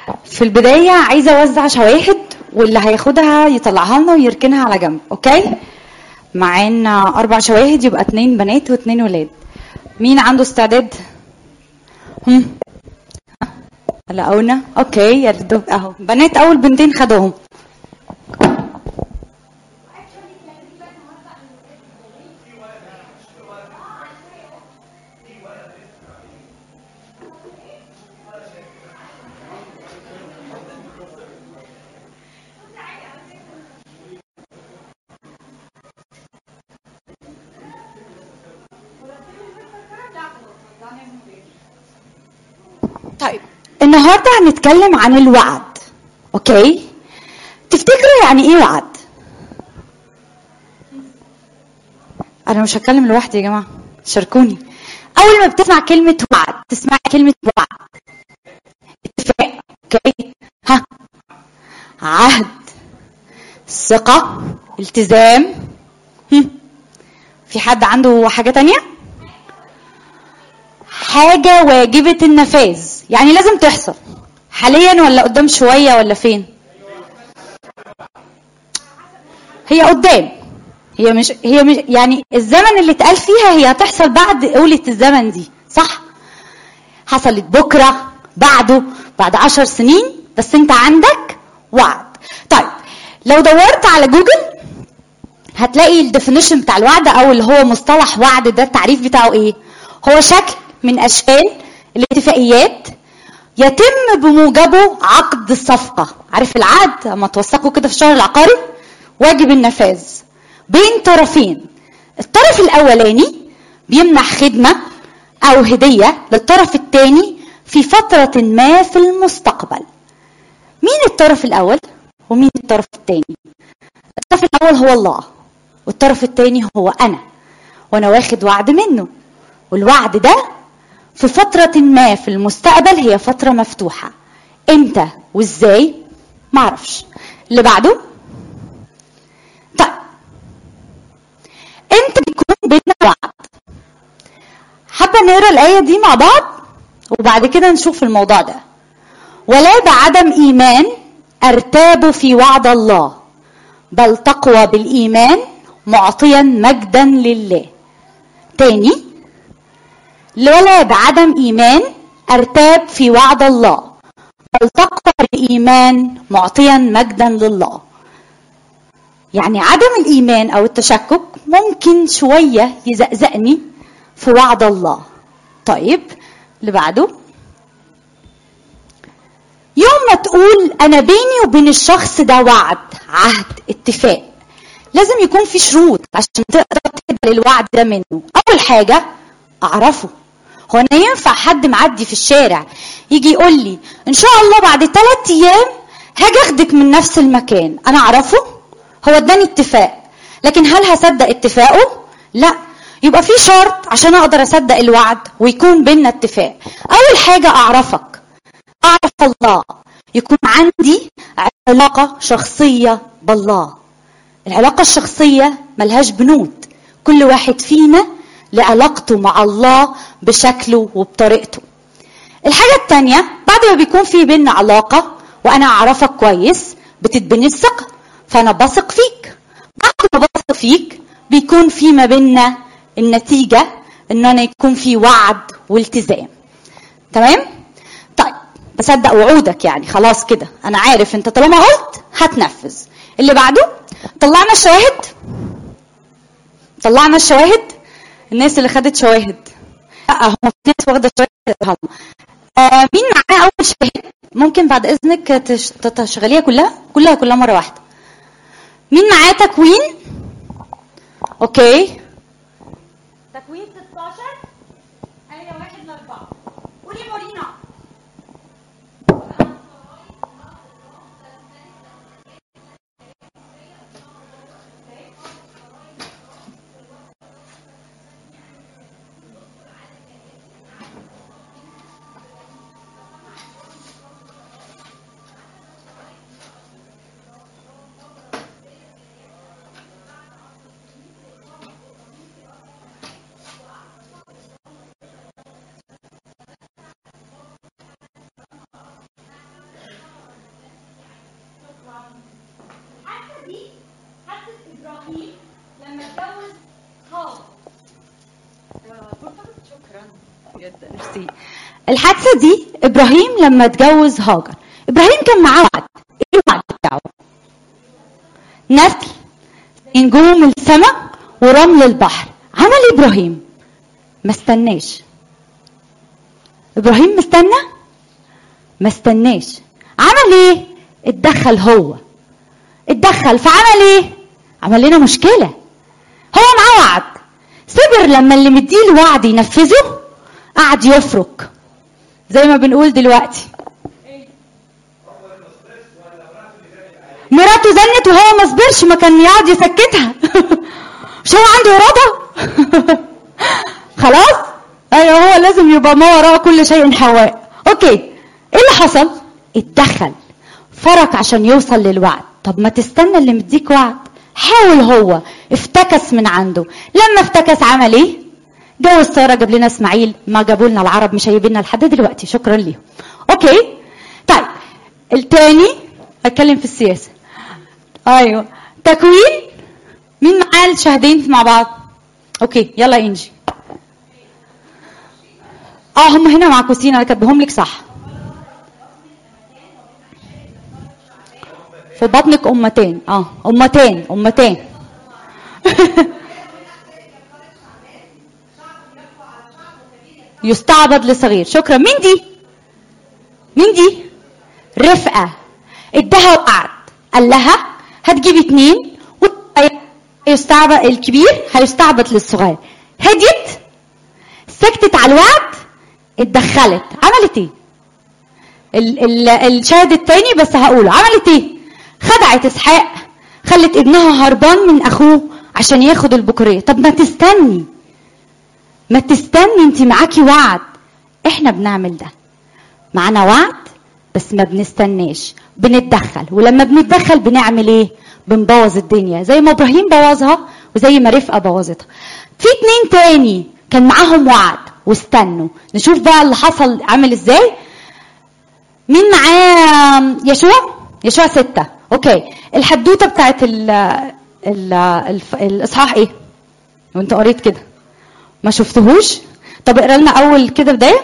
في البداية عايزة أوزع شواهد واللي هياخدها يطلعها لنا ويركنها على جنب أوكي معانا أربع شواهد يبقى اتنين بنات واتنين ولاد مين عنده استعداد؟ هم؟ لقونا اوكي يا دوب اهو بنات اول بنتين خدوهم طيب النهارده هنتكلم عن الوعد اوكي تفتكروا يعني ايه وعد انا مش هتكلم لوحدي يا جماعه شاركوني اول ما بتسمع كلمه وعد تسمع كلمه وعد اتفاق اوكي ها عهد ثقه التزام هم. في حد عنده حاجه تانية حاجه واجبه النفاذ يعني لازم تحصل حاليا ولا قدام شويه ولا فين هي قدام هي مش هي مش يعني الزمن اللي اتقال فيها هي هتحصل بعد قولة الزمن دي صح حصلت بكرة بعده بعد عشر سنين بس انت عندك وعد طيب لو دورت على جوجل هتلاقي الديفينيشن بتاع الوعد او اللي هو مصطلح وعد ده التعريف بتاعه ايه هو شكل من اشكال الاتفاقيات يتم بموجبه عقد الصفقة عارف العقد اما توثقوا كده في الشهر العقاري واجب النفاذ بين طرفين الطرف الاولاني بيمنح خدمة او هدية للطرف الثاني في فترة ما في المستقبل مين الطرف الاول ومين الطرف الثاني الطرف الاول هو الله والطرف الثاني هو انا وانا واخد وعد منه والوعد ده في فترة ما في المستقبل هي فترة مفتوحة امتى وازاي معرفش اللي بعده طيب امتى بيكون بينا وعد حابة نقرا الآية دي مع بعض وبعد كده نشوف الموضوع ده ولا بعدم إيمان أرتاب في وعد الله بل تقوى بالإيمان معطيا مجدا لله تاني ولا بعدم إيمان أرتاب في وعد الله بل تقوى بالإيمان معطيا مجدا لله يعني عدم الإيمان أو التشكك ممكن شوية يزقزقني في وعد الله طيب اللي بعده يوم ما تقول أنا بيني وبين الشخص ده وعد عهد اتفاق لازم يكون في شروط عشان تقدر تقبل الوعد ده منه أول حاجة أعرفه هو أنا ينفع حد معدي في الشارع يجي يقول لي إن شاء الله بعد ثلاث أيام هاجي أخدك من نفس المكان أنا أعرفه هو اداني اتفاق لكن هل هصدق اتفاقه لا يبقى في شرط عشان اقدر اصدق الوعد ويكون بينا اتفاق اول حاجه اعرفك اعرف الله يكون عندي علاقه شخصيه بالله العلاقه الشخصيه ملهاش بنود كل واحد فينا لعلاقته مع الله بشكله وبطريقته الحاجه الثانيه بعد ما بيكون في بينا علاقه وانا اعرفك كويس بتتبني الثقه فانا بثق فيك بعد ما بثق فيك بيكون في ما بيننا النتيجة ان انا يكون في وعد والتزام تمام طيب بصدق وعودك يعني خلاص كده انا عارف انت طالما قلت هتنفذ اللي بعده طلعنا الشواهد طلعنا الشواهد الناس اللي خدت شواهد لا هم في ناس واخده شواهد آه مين معاه اول شاهد ممكن بعد اذنك تشغليها كلها كلها كلها مره واحده مين معاه تكوين اوكي تكوين 16 آية واحد لأربعة قولي مورينا ابراهيم لما اتجوز هاجر شكرا جدا ميرسي الحادثه دي ابراهيم لما اتجوز هاجر ابراهيم كان معاه وعد ايه الوعد بتاعه نسل نجوم السماء ورمل البحر عمل إيه ابراهيم ما استناش ابراهيم مستنى ما استناش عمل ايه اتدخل هو اتدخل فعمل ايه عمل لنا مشكله هو معاه وعد صبر لما اللي مديه الوعد ينفذه قعد يفرك زي ما بنقول دلوقتي مراته زنت وهو ما صبرش ما كان يقعد يسكتها مش هو عنده اراده خلاص ايوه هو لازم يبقى ما وراء كل شيء حواء اوكي ايه اللي حصل اتدخل فرك عشان يوصل للوعد طب ما تستنى اللي مديك وعد حاول هو افتكس من عنده لما افتكس عمل ايه جوز ساره جاب لنا اسماعيل ما جابوا لنا العرب مش هيجيبنا لحد دلوقتي شكرا ليهم اوكي طيب التاني اتكلم في السياسه ايوه تكوين مين معاه الشهدين مع بعض اوكي يلا انجي اه هم هنا معكوسين انا كاتبهم لك صح في بطنك امتين اه امتين امتين يستعبد لصغير شكرا مين دي مين دي رفقه ادها وعد قال لها هتجيبي اتنين هيستعبد الكبير هيستعبد للصغير هديت سكتت على الوعد اتدخلت عملت ايه ال- ال- الشاهد التاني بس هقوله عملت ايه خدعت اسحاق خلت ابنها هربان من اخوه عشان ياخد البكوريه طب ما تستني ما تستني انت معاكي وعد احنا بنعمل ده معانا وعد بس ما بنستناش بنتدخل ولما بنتدخل بنعمل ايه بنبوظ الدنيا زي ما ابراهيم بوظها وزي ما رفقه بوظتها في اتنين تاني كان معاهم وعد واستنوا نشوف بقى اللي حصل عامل ازاي مين معاه يشوع يشوع ستة اوكي الحدوتة بتاعت ال ال الف- الاصحاح ايه وانت قريت كده ما شفتهوش طب اقرا لنا اول كده بدايه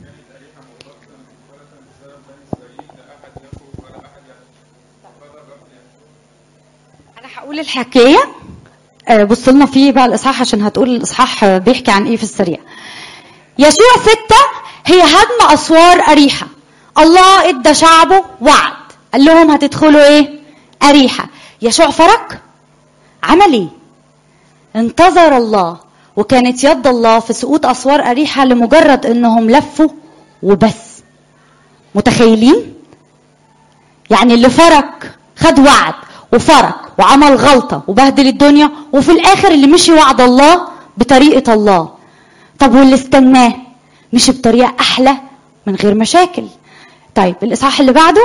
انا هقول الحكايه آه، بص لنا فيه بقى الاصحاح عشان هتقول الاصحاح آه، بيحكي عن ايه في السريع يشوع ستة هي هدم اسوار اريحه الله ادى شعبه وعد قال لهم هتدخلوا ايه اريحه يشوع فرق عمل ايه انتظر الله وكانت يد الله في سقوط اسوار اريحه لمجرد انهم لفوا وبس متخيلين يعني اللي فرق خد وعد وفرق وعمل غلطه وبهدل الدنيا وفي الاخر اللي مشي وعد الله بطريقه الله طب واللي استناه مشي بطريقه احلى من غير مشاكل طيب الاصحاح اللي بعده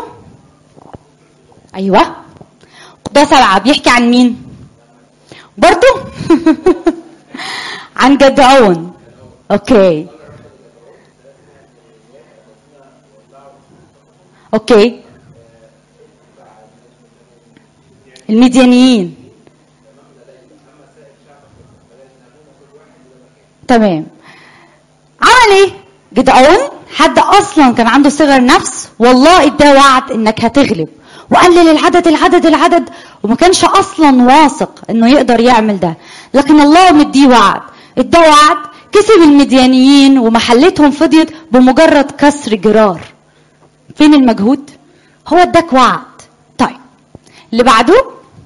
ايوه ده سبعه بيحكي عن مين برضو عن جدعون اوكي اوكي الميديانيين تمام عمل ايه جدعون حد اصلا كان عنده صغر نفس والله اداه وعد انك هتغلب وقلل العدد العدد العدد وما كانش اصلا واثق انه يقدر يعمل ده لكن الله مديه وعد اداه وعد كسب المديانيين ومحلتهم فضيت بمجرد كسر جرار فين المجهود هو اداك وعد طيب اللي بعده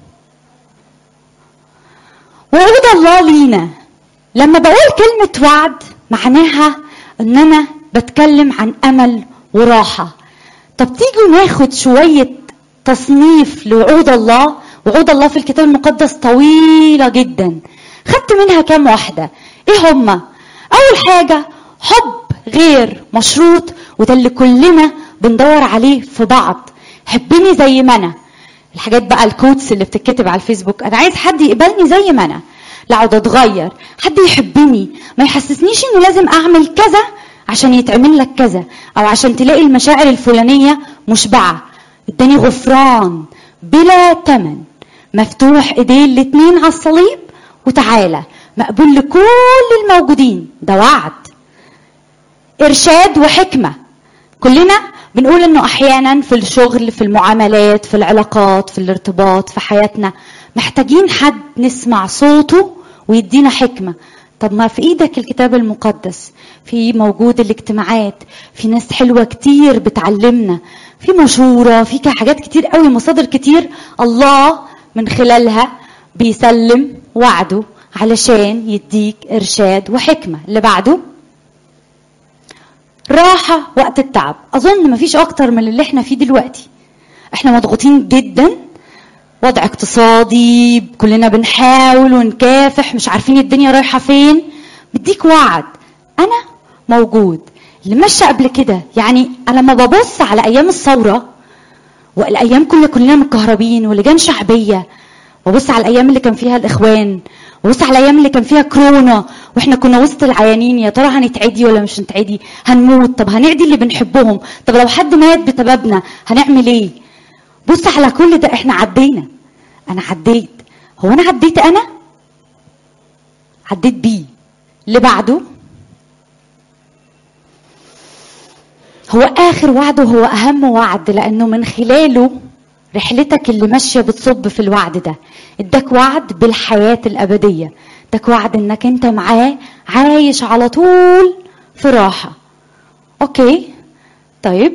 وعود الله لينا لما بقول كلمة وعد معناها ان انا بتكلم عن امل وراحة طب تيجوا ناخد شوية تصنيف لوعود الله وعود الله في الكتاب المقدس طويلة جدا خدت منها كام واحدة ايه هما اول حاجة حب غير مشروط وده اللي كلنا بندور عليه في بعض حبني زي ما انا الحاجات بقى الكوتس اللي بتتكتب على الفيسبوك انا عايز حد يقبلني زي ما انا لا اقعد اتغير حد يحبني ما يحسسنيش انه لازم اعمل كذا عشان يتعمل لك كذا او عشان تلاقي المشاعر الفلانيه مشبعه اداني غفران بلا ثمن مفتوح ايديه الاتنين على الصليب وتعالى مقبول لكل الموجودين ده وعد ارشاد وحكمه كلنا بنقول انه احيانا في الشغل في المعاملات في العلاقات في الارتباط في حياتنا محتاجين حد نسمع صوته ويدينا حكمه طب ما في ايدك الكتاب المقدس في موجود الاجتماعات في ناس حلوه كتير بتعلمنا في مشوره في حاجات كتير قوي مصادر كتير الله من خلالها بيسلم وعده علشان يديك ارشاد وحكمه اللي بعده راحه وقت التعب اظن مفيش اكتر من اللي احنا فيه دلوقتي احنا مضغوطين جدا وضع اقتصادي كلنا بنحاول ونكافح مش عارفين الدنيا رايحه فين بديك وعد انا موجود اللي مشى قبل كده يعني انا لما ببص على ايام الثوره والايام كلها كلنا متكهربين ولجان شعبيه وبص على الايام اللي كان فيها الاخوان وبص على الايام اللي كان فيها كورونا واحنا كنا وسط العيانين يا ترى هنتعدي ولا مش هنتعدي هنموت طب هنعدي اللي بنحبهم طب لو حد مات بسببنا هنعمل ايه بص على كل ده احنا عدينا انا عديت هو انا عديت انا عديت بيه اللي بعده هو اخر وعد وهو اهم وعد لانه من خلاله رحلتك اللي ماشيه بتصب في الوعد ده اداك وعد بالحياه الابديه اداك وعد انك انت معاه عايش على طول في راحه اوكي طيب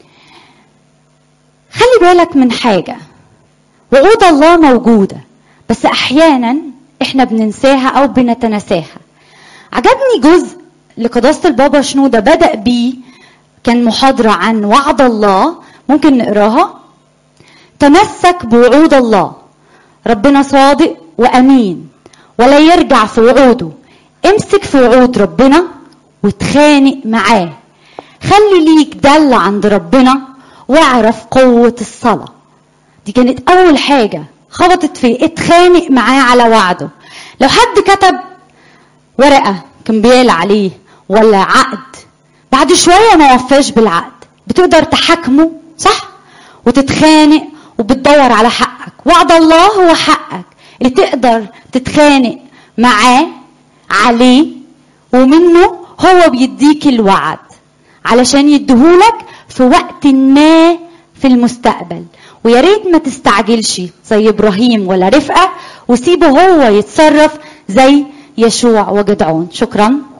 خلي بالك من حاجه وعود الله موجوده بس احيانا احنا بننساها او بنتناساها عجبني جزء لقداسه البابا شنوده بدا بيه كان محاضره عن وعد الله ممكن نقراها تمسك بوعود الله ربنا صادق وامين ولا يرجع في وعوده امسك في وعود ربنا وتخانق معاه خلي ليك دل عند ربنا واعرف قوة الصلاة دي كانت أول حاجة خبطت فيه اتخانق معاه على وعده لو حد كتب ورقة كان بيقال عليه ولا عقد بعد شوية ما وفاش بالعقد بتقدر تحاكمه صح وتتخانق وبتدور على حقك وعد الله هو حقك اللي تقدر تتخانق معاه عليه ومنه هو بيديك الوعد علشان يديهولك في وقت ما في المستقبل ويا ريت ما تستعجلش زي ابراهيم ولا رفقه وسيبه هو يتصرف زي يشوع وجدعون شكرا